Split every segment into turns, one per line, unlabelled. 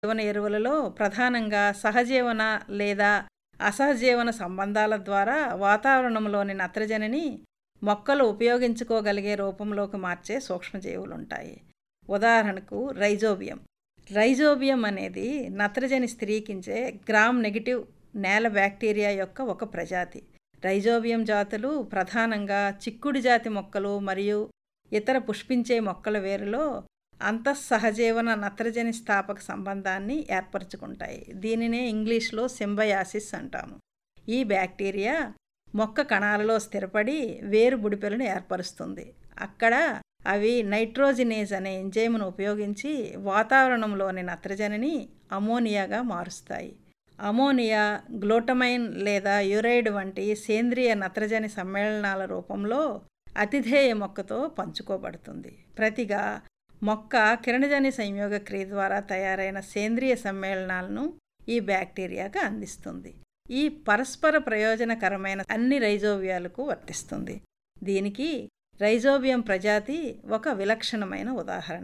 జీవన ఎరువులలో ప్రధానంగా సహజీవన లేదా అసహజీవన సంబంధాల ద్వారా వాతావరణంలోని నత్రజనిని మొక్కలు ఉపయోగించుకోగలిగే రూపంలోకి మార్చే సూక్ష్మజీవులుంటాయి ఉదాహరణకు రైజోబియం రైజోబియం అనేది నత్రజని స్థిరీకించే గ్రామ్ నెగిటివ్ నేల బ్యాక్టీరియా యొక్క ఒక ప్రజాతి రైజోబియం జాతులు ప్రధానంగా చిక్కుడు జాతి మొక్కలు మరియు ఇతర పుష్పించే మొక్కల వేరులో అంతఃసహజీవన నత్రజని స్థాపక సంబంధాన్ని ఏర్పరచుకుంటాయి దీనినే ఇంగ్లీష్లో సింబయాసిస్ అంటాము ఈ బ్యాక్టీరియా మొక్క కణాలలో స్థిరపడి వేరు బుడిపెలను ఏర్పరుస్తుంది అక్కడ అవి నైట్రోజినేజ్ అనే ఎంజైమ్ను ఉపయోగించి వాతావరణంలోని నత్రజనిని అమోనియాగా మారుస్తాయి అమోనియా గ్లూటమైన్ లేదా యురైడ్ వంటి సేంద్రియ నత్రజని సమ్మేళనాల రూపంలో అతిధేయ మొక్కతో పంచుకోబడుతుంది ప్రతిగా మొక్క కిరణజని సంయోగ క్రియ ద్వారా తయారైన సేంద్రియ సమ్మేళనాలను ఈ బ్యాక్టీరియాకు అందిస్తుంది ఈ పరస్పర ప్రయోజనకరమైన అన్ని రైజోబియాలకు వర్తిస్తుంది దీనికి రైజోబియం ప్రజాతి ఒక విలక్షణమైన ఉదాహరణ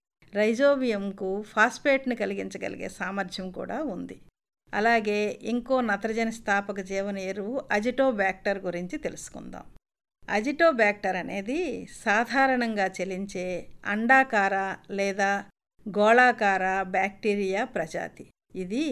రైజోబియంకు ఫాస్ఫేట్ని కలిగించగలిగే సామర్థ్యం కూడా ఉంది అలాగే ఇంకో నత్రజని స్థాపక జీవన ఎరువు అజిటోబ్యాక్టర్ గురించి తెలుసుకుందాం అజిటోబ్యాక్టర్ అనేది సాధారణంగా చెలించే అండాకార లేదా గోళాకార బ్యాక్టీరియా ప్రజాతి ఇది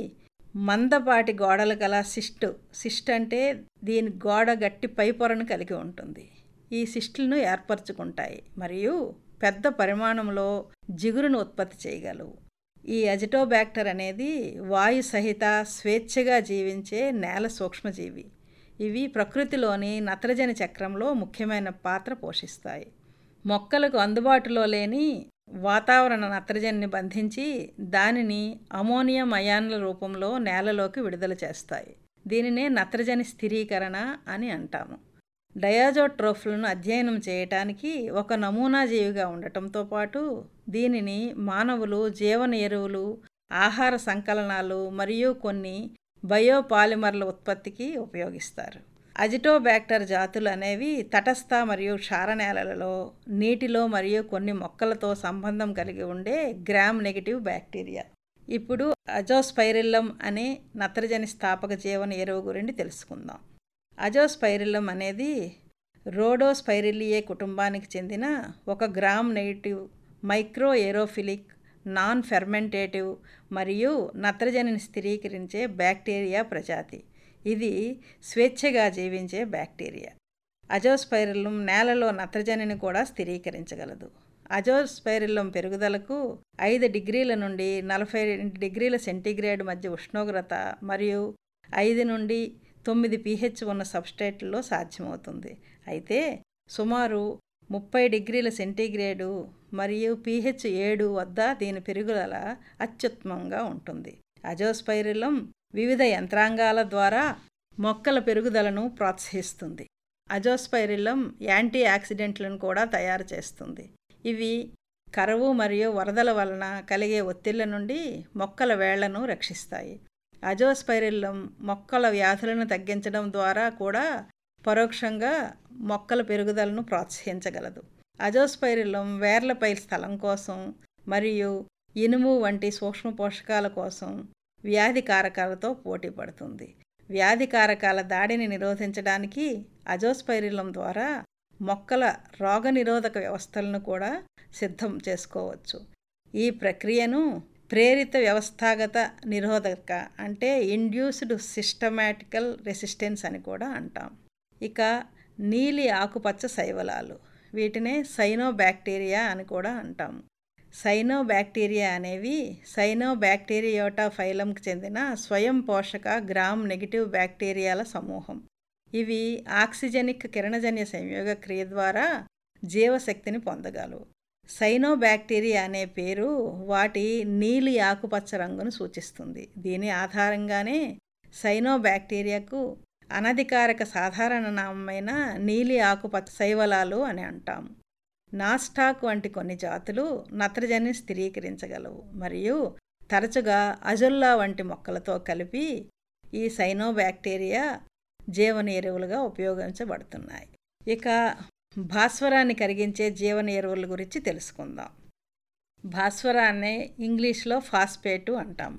మందపాటి గోడలు గల సిస్ట్ సిస్ట్ అంటే దీని గోడ గట్టి పైపొరను కలిగి ఉంటుంది ఈ సిస్టులను ఏర్పరచుకుంటాయి మరియు పెద్ద పరిమాణంలో జిగురును ఉత్పత్తి చేయగలవు ఈ అజిటోబ్యాక్టర్ అనేది వాయు సహిత స్వేచ్ఛగా జీవించే నేల సూక్ష్మజీవి ఇవి ప్రకృతిలోని నత్రజని చక్రంలో ముఖ్యమైన పాత్ర పోషిస్తాయి మొక్కలకు అందుబాటులో లేని వాతావరణ నత్రజనిని బంధించి దానిని అమోనియం అయాన్ల రూపంలో నేలలోకి విడుదల చేస్తాయి దీనినే నత్రజని స్థిరీకరణ అని అంటాము డయాజోట్రోఫ్లను అధ్యయనం చేయటానికి ఒక నమూనా జీవిగా ఉండటంతో పాటు దీనిని మానవులు జీవన ఎరువులు ఆహార సంకలనాలు మరియు కొన్ని బయోపాలిమర్ల ఉత్పత్తికి ఉపయోగిస్తారు అజిటోబ్యాక్టర్ జాతులు అనేవి తటస్థ మరియు క్షార నేలలలో నీటిలో మరియు కొన్ని మొక్కలతో సంబంధం కలిగి ఉండే గ్రామ్ నెగిటివ్ బ్యాక్టీరియా ఇప్పుడు అజోస్పైరిల్లం అనే నత్రజని స్థాపక జీవన ఎరువు గురించి తెలుసుకుందాం అజోస్పైరిల్లం అనేది రోడోస్పైరిలియే కుటుంబానికి చెందిన ఒక gram negative microaerophilic non fermentative మరియు నత్రజనిని స్థిరీకరించే బ్యాక్టీరియా ప్రజాతి ఇది స్వేచ్ఛగా జీవించే బ్యాక్టీరియా అజోస్పైరిల్లం నేలలో నత్రజనిని కూడా స్థిరీకరించగలదు అజోస్పైరిల్లం పెరుగుదలకు ఐదు డిగ్రీల నుండి నలభై రెండు డిగ్రీల సెంటీగ్రేడ్ మధ్య ఉష్ణోగ్రత మరియు ఐదు నుండి తొమ్మిది పీహెచ్ ఉన్న సబ్స్టేట్లో సాధ్యమవుతుంది అయితే సుమారు ముప్పై డిగ్రీల సెంటీగ్రేడు మరియు పీహెచ్ ఏడు వద్ద దీని పెరుగుదల అత్యుత్తమంగా ఉంటుంది అజోస్పైరిలం వివిధ యంత్రాంగాల ద్వారా మొక్కల పెరుగుదలను ప్రోత్సహిస్తుంది అజోస్పైరిలం యాంటీ ఆక్సిడెంట్లను కూడా తయారు చేస్తుంది ఇవి కరువు మరియు వరదల వలన కలిగే ఒత్తిళ్ల నుండి మొక్కల వేళ్లను రక్షిస్తాయి అజోస్పైరిల్లం మొక్కల వ్యాధులను తగ్గించడం ద్వారా కూడా పరోక్షంగా మొక్కల పెరుగుదలను ప్రోత్సహించగలదు అజోస్పైరిల్లం వేర్లపై స్థలం కోసం మరియు ఇనుము వంటి సూక్ష్మ పోషకాల కోసం వ్యాధి కారకాలతో పోటీ పడుతుంది వ్యాధి కారకాల దాడిని నిరోధించడానికి అజోస్పైరిల్లం ద్వారా మొక్కల రోగనిరోధక వ్యవస్థలను కూడా సిద్ధం చేసుకోవచ్చు ఈ ప్రక్రియను ప్రేరిత వ్యవస్థాగత నిరోధక అంటే ఇండ్యూస్డ్ సిస్టమాటికల్ రెసిస్టెన్స్ అని కూడా అంటాం ఇక నీలి ఆకుపచ్చ శైవలాలు వీటినే సైనోబ్యాక్టీరియా అని కూడా అంటాము సైనోబ్యాక్టీరియా అనేవి సైనోబ్యాక్టీరియోటా ఫైలంకి చెందిన స్వయం పోషక గ్రామ్ నెగిటివ్ బ్యాక్టీరియాల సమూహం ఇవి ఆక్సిజనిక్ కిరణజన్య సంయోగ క్రియ ద్వారా జీవశక్తిని పొందగలవు సైనోబ్యాక్టీరియా అనే పేరు వాటి నీలి ఆకుపచ్చ రంగును సూచిస్తుంది దీని ఆధారంగానే సైనోబ్యాక్టీరియాకు అనధికారిక సాధారణ నామైన నీలి ఆకుపచ్చ శైవలాలు అని అంటాము నాస్టాక్ వంటి కొన్ని జాతులు నత్రజనిని స్థిరీకరించగలవు మరియు తరచుగా అజుల్లా వంటి మొక్కలతో కలిపి ఈ సైనోబ్యాక్టీరియా జీవన ఎరువులుగా ఉపయోగించబడుతున్నాయి ఇక భాస్వరాన్ని కరిగించే జీవన ఎరువుల గురించి తెలుసుకుందాం భాస్వరాన్ని ఇంగ్లీష్లో ఫాస్ఫేటు అంటాము